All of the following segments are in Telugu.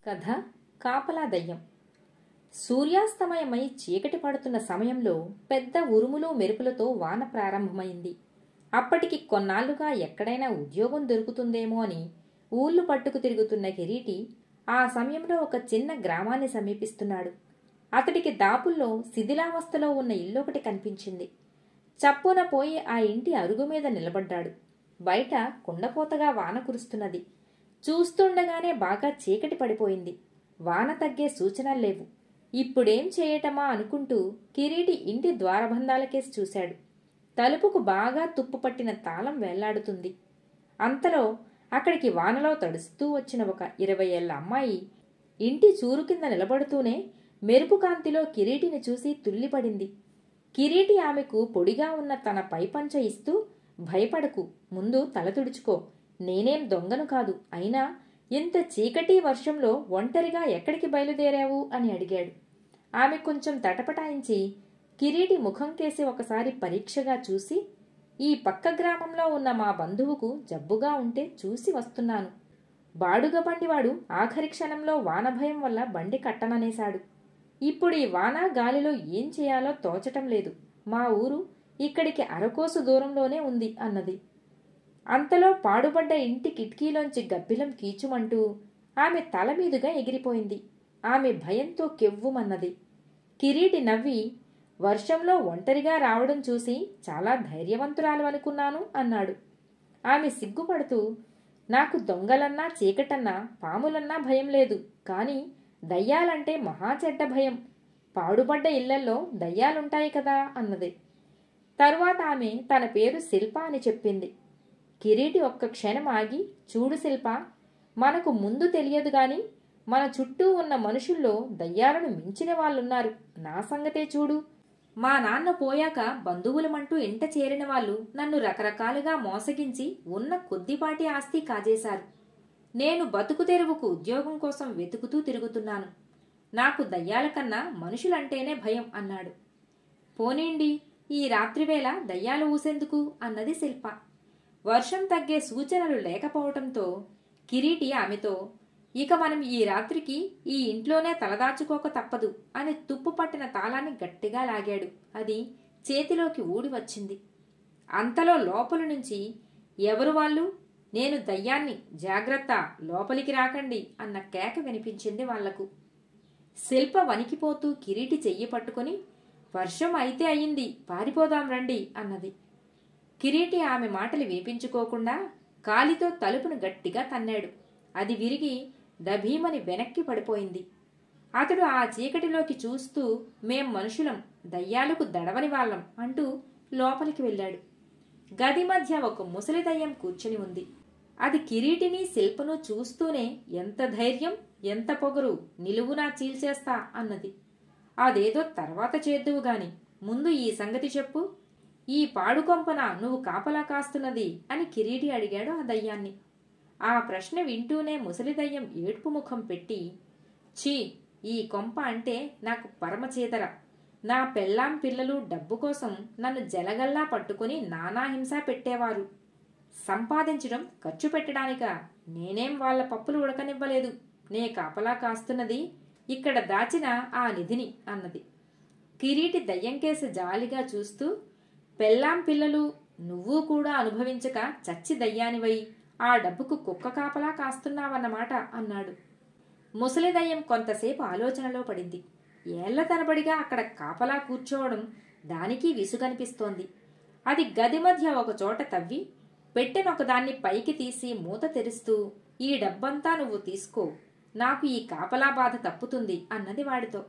కథ కాపలా దయ్యం సూర్యాస్తమయమై చీకటి పడుతున్న సమయంలో పెద్ద ఉరుములు మెరుపులతో వాన ప్రారంభమైంది అప్పటికి కొన్నాళ్లుగా ఎక్కడైనా ఉద్యోగం దొరుకుతుందేమో అని ఊళ్ళు పట్టుకు తిరుగుతున్న కిరీటి ఆ సమయంలో ఒక చిన్న గ్రామాన్ని సమీపిస్తున్నాడు అతడికి దాపుల్లో శిథిలావస్థలో ఉన్న ఇల్లొకటి కనిపించింది చప్పున పోయి ఆ ఇంటి అరుగు మీద నిలబడ్డాడు బయట కుండపోతగా వాన కురుస్తున్నది చూస్తుండగానే బాగా చీకటి పడిపోయింది వాన తగ్గే సూచనలు లేవు ఇప్పుడేం చేయటమా అనుకుంటూ కిరీటి ఇంటి ద్వారబంధాలకేసి చూశాడు తలుపుకు బాగా తుప్పు పట్టిన తాళం వేళ్లాడుతుంది అంతలో అక్కడికి వానలో తడుస్తూ వచ్చిన ఒక ఇరవై ఏళ్ల అమ్మాయి ఇంటి చూరు కింద నిలబడుతూనే మెరుపు కాంతిలో కిరీటిని చూసి తుల్లిపడింది కిరీటి ఆమెకు పొడిగా ఉన్న తన పైపంచ ఇస్తూ భయపడకు ముందు తల తుడుచుకో నేనేం దొంగను కాదు అయినా ఇంత చీకటి వర్షంలో ఒంటరిగా ఎక్కడికి బయలుదేరావు అని అడిగాడు ఆమె కొంచెం తటపటాయించి కిరీటి ముఖం కేసి ఒకసారి పరీక్షగా చూసి ఈ పక్క గ్రామంలో ఉన్న మా బంధువుకు జబ్బుగా ఉంటే చూసి వస్తున్నాను బాడుగ బండివాడు ఆఖరి క్షణంలో వానభయం వల్ల బండి కట్టననేశాడు ఇప్పుడు ఈ వాన గాలిలో ఏం చేయాలో తోచటం లేదు మా ఊరు ఇక్కడికి అరకోసు దూరంలోనే ఉంది అన్నది అంతలో పాడుబడ్డ ఇంటి కిటికీలోంచి గబ్బిలం కీచుమంటూ ఆమె తల మీదుగా ఎగిరిపోయింది ఆమె భయంతో కెవ్వుమన్నది కిరీటి నవ్వి వర్షంలో ఒంటరిగా రావడం చూసి చాలా ధైర్యవంతురాలు అనుకున్నాను అన్నాడు ఆమె సిగ్గుపడుతూ నాకు దొంగలన్నా చీకటన్నా పాములన్నా భయం లేదు కానీ దయ్యాలంటే మహా చెడ్డ భయం పాడుబడ్డ ఇళ్లల్లో దయ్యాలుంటాయి కదా అన్నది తరువాత ఆమె తన పేరు శిల్ప అని చెప్పింది కిరీటి ఒక్క క్షణం ఆగి చూడు శిల్ప మనకు ముందు తెలియదు గాని మన చుట్టూ ఉన్న మనుషుల్లో దయ్యాలను మించిన వాళ్ళున్నారు నా సంగతే చూడు మా నాన్న పోయాక బంధువులమంటూ ఇంట చేరిన వాళ్ళు నన్ను రకరకాలుగా మోసగించి ఉన్న కొద్దిపాటి ఆస్తి కాజేశారు నేను బతుకు తెరువుకు ఉద్యోగం కోసం వెతుకుతూ తిరుగుతున్నాను నాకు దయ్యాల కన్నా మనుషులంటేనే భయం అన్నాడు పోనీండి ఈ రాత్రివేళ దయ్యాలు ఊసెందుకు అన్నది శిల్ప వర్షం తగ్గే సూచనలు లేకపోవటంతో కిరీటి ఆమెతో ఇక మనం ఈ రాత్రికి ఈ ఇంట్లోనే తలదాచుకోక తప్పదు అని తుప్పు పట్టిన తాళాన్ని గట్టిగా లాగాడు అది చేతిలోకి ఊడి వచ్చింది అంతలో లోపల నుంచి ఎవరు వాళ్ళు నేను దయ్యాన్ని జాగ్రత్త లోపలికి రాకండి అన్న కేక వినిపించింది వాళ్లకు శిల్ప వణికిపోతూ కిరీటి చెయ్యి పట్టుకుని వర్షం అయితే అయ్యింది పారిపోదాం రండి అన్నది కిరీటి ఆమె మాటలు వినిపించుకోకుండా కాలితో తలుపును గట్టిగా తన్నాడు అది విరిగి దభీమని వెనక్కి పడిపోయింది అతడు ఆ చీకటిలోకి చూస్తూ మేం మనుషులం దయ్యాలకు దడవని వాళ్ళం అంటూ లోపలికి వెళ్ళాడు గది మధ్య ఒక ముసలి దయ్యం కూర్చుని ఉంది అది కిరీటిని శిల్పను చూస్తూనే ఎంత ధైర్యం ఎంత పొగరు నిలువునా చీల్చేస్తా అన్నది అదేదో తర్వాత చేద్దువు గాని ముందు ఈ సంగతి చెప్పు ఈ పాడుకొంపన నువ్వు కాపలా కాస్తున్నది అని కిరీటి అడిగాడు ఆ దయ్యాన్ని ఆ ప్రశ్న వింటూనే ముసలి దయ్యం ఏడ్పు ముఖం పెట్టి ఛీ ఈ కొంప అంటే నాకు పరమచేతర నా పెళ్ళాం పిల్లలు డబ్బు కోసం నన్ను జలగల్లా పట్టుకుని నానా హింస పెట్టేవారు సంపాదించడం ఖర్చు పెట్టడానికా నేనేం వాళ్ళ పప్పులు ఉడకనివ్వలేదు నే కాపలా కాస్తున్నది ఇక్కడ దాచిన ఆ నిధిని అన్నది కిరీటి దయ్యంకేసి జాలిగా చూస్తూ పెళ్ళాం పిల్లలు నువ్వు కూడా అనుభవించక చచ్చి దయ్యానివై ఆ డబ్బుకు కుక్క కాపలా కాస్తున్నావన్నమాట అన్నాడు ముసలి దయ్యం కొంతసేపు ఆలోచనలో పడింది ఏళ్ల తరబడిగా అక్కడ కాపలా కూర్చోవడం దానికి విసుగనిపిస్తోంది అది గది మధ్య ఒక చోట తవ్వి పెట్టెనొకదాన్ని పైకి తీసి మూత తెరుస్తూ ఈ డబ్బంతా నువ్వు తీసుకో నాకు ఈ కాపలా బాధ తప్పుతుంది అన్నది వాడితో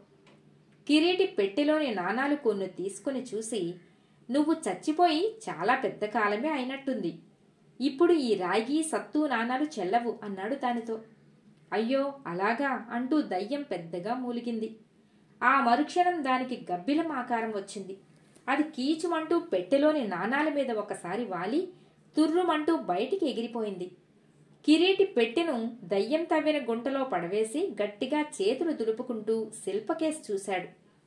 కిరీటి పెట్టెలోని నాణాలు కొన్ని తీసుకుని చూసి నువ్వు చచ్చిపోయి చాలా పెద్ద కాలమే అయినట్టుంది ఇప్పుడు ఈ రాగి సత్తు నాణాలు చెల్లవు అన్నాడు దానితో అయ్యో అలాగా అంటూ దయ్యం పెద్దగా మూలిగింది ఆ మరుక్షణం దానికి గబ్బిలం ఆకారం వచ్చింది అది కీచుమంటూ పెట్టెలోని నాణాల మీద ఒకసారి వాలి తుర్రుమంటూ బయటికి ఎగిరిపోయింది కిరీటి పెట్టెను దయ్యం తవ్విన గుంటలో పడవేసి గట్టిగా చేతులు దులుపుకుంటూ శిల్పకేసి చూశాడు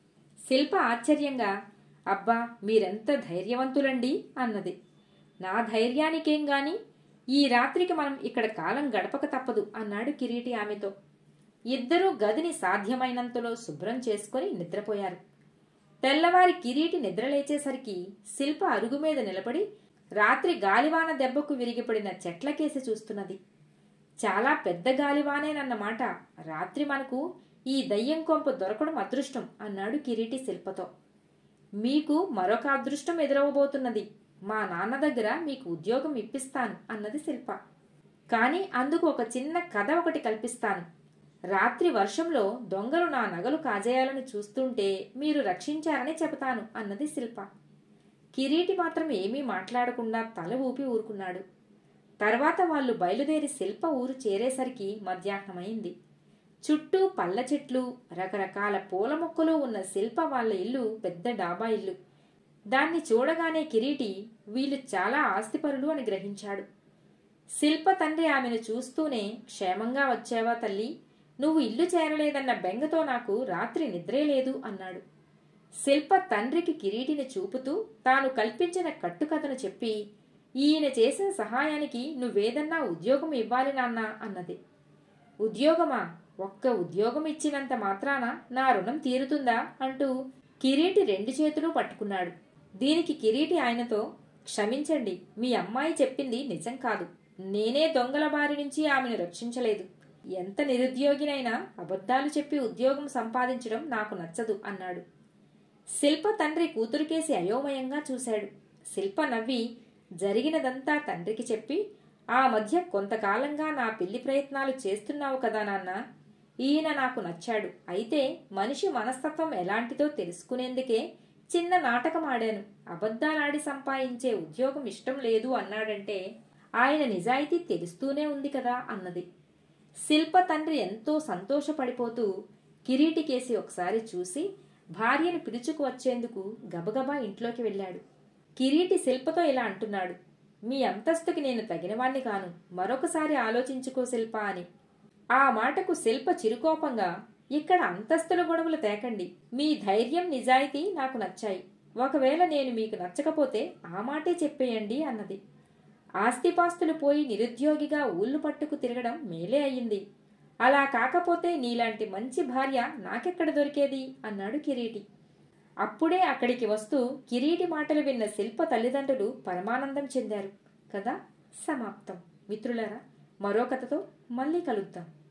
శిల్ప ఆశ్చర్యంగా అబ్బా మీరెంత ధైర్యవంతులండి అన్నది నా ధైర్యానికేం గాని ఈ రాత్రికి మనం ఇక్కడ కాలం గడపక తప్పదు అన్నాడు కిరీటి ఆమెతో ఇద్దరూ గదిని సాధ్యమైనంతలో శుభ్రం చేసుకుని నిద్రపోయారు తెల్లవారి కిరీటి నిద్రలేచేసరికి శిల్ప అరుగు మీద నిలబడి రాత్రి గాలివాన దెబ్బకు విరిగిపడిన చెట్లకేసి చూస్తున్నది చాలా పెద్ద గాలివానేనన్నమాట రాత్రి మనకు ఈ దయ్యం కొంప దొరకడం అదృష్టం అన్నాడు కిరీటి శిల్పతో మీకు మరొక అదృష్టం ఎదురవబోతున్నది మా నాన్న దగ్గర మీకు ఉద్యోగం ఇప్పిస్తాను అన్నది శిల్ప కానీ అందుకు ఒక చిన్న కథ ఒకటి కల్పిస్తాను రాత్రి వర్షంలో దొంగలు నా నగలు కాజేయాలని చూస్తుంటే మీరు రక్షించారని చెబుతాను అన్నది శిల్ప కిరీటి మాత్రం ఏమీ మాట్లాడకుండా తల ఊపి ఊరుకున్నాడు తర్వాత వాళ్ళు బయలుదేరి శిల్ప ఊరు చేరేసరికి మధ్యాహ్నమైంది చుట్టూ పళ్ళ చెట్లు రకరకాల పూల మొక్కలు ఉన్న శిల్ప వాళ్ళ ఇల్లు పెద్ద డాబా ఇల్లు దాన్ని చూడగానే కిరీటి వీళ్ళు చాలా ఆస్తిపరులు అని గ్రహించాడు శిల్ప తండ్రి ఆమెను చూస్తూనే క్షేమంగా వచ్చావా తల్లి నువ్వు ఇల్లు చేరలేదన్న బెంగతో నాకు రాత్రి నిద్రే లేదు అన్నాడు శిల్ప తండ్రికి కిరీటిని చూపుతూ తాను కల్పించిన కట్టుకథను చెప్పి ఈయన చేసిన సహాయానికి నువ్వేదన్నా ఉద్యోగం ఇవ్వాలి నాన్న అన్నది ఉద్యోగమా ఒక్క ఉద్యోగం ఇచ్చినంత మాత్రాన నా రుణం తీరుతుందా అంటూ కిరీటి రెండు చేతులు పట్టుకున్నాడు దీనికి కిరీటి ఆయనతో క్షమించండి మీ అమ్మాయి చెప్పింది నిజం కాదు నేనే దొంగల బారి నుంచి ఆమెను రక్షించలేదు ఎంత నిరుద్యోగినైనా అబద్ధాలు చెప్పి ఉద్యోగం సంపాదించడం నాకు నచ్చదు అన్నాడు శిల్ప తండ్రి కూతురికేసి అయోమయంగా చూశాడు శిల్ప నవ్వి జరిగినదంతా తండ్రికి చెప్పి ఆ మధ్య కొంతకాలంగా నా పెళ్లి ప్రయత్నాలు చేస్తున్నావు కదా నాన్న ఈయన నాకు నచ్చాడు అయితే మనిషి మనస్తత్వం ఎలాంటిదో తెలుసుకునేందుకే చిన్న నాటకం ఆడాను అబద్ధాలాడి సంపాదించే ఉద్యోగం ఇష్టం లేదు అన్నాడంటే ఆయన నిజాయితీ తెలుస్తూనే ఉంది కదా అన్నది శిల్ప తండ్రి ఎంతో సంతోషపడిపోతూ కిరీటికేసి ఒకసారి చూసి భార్యను పిలుచుకు వచ్చేందుకు గబగబా ఇంట్లోకి వెళ్ళాడు కిరీటి శిల్పతో ఇలా అంటున్నాడు మీ అంతస్తుకి నేను తగినవాణ్ణి కాను మరొకసారి ఆలోచించుకో శిల్ప అని ఆ మాటకు శిల్ప చిరుకోపంగా ఇక్కడ అంతస్తుల గొడవలు తేకండి మీ ధైర్యం నిజాయితీ నాకు నచ్చాయి ఒకవేళ నేను మీకు నచ్చకపోతే ఆ మాటే చెప్పేయండి అన్నది ఆస్తిపాస్తులు పోయి నిరుద్యోగిగా ఊళ్ళు పట్టుకు తిరగడం మేలే అయ్యింది అలా కాకపోతే నీలాంటి మంచి భార్య నాకెక్కడ దొరికేది అన్నాడు కిరీటి అప్పుడే అక్కడికి వస్తూ కిరీటి మాటలు విన్న శిల్ప తల్లిదండ్రులు పరమానందం చెందారు కదా సమాప్తం మిత్రులారా మరో కథతో మళ్ళీ కలుద్దాం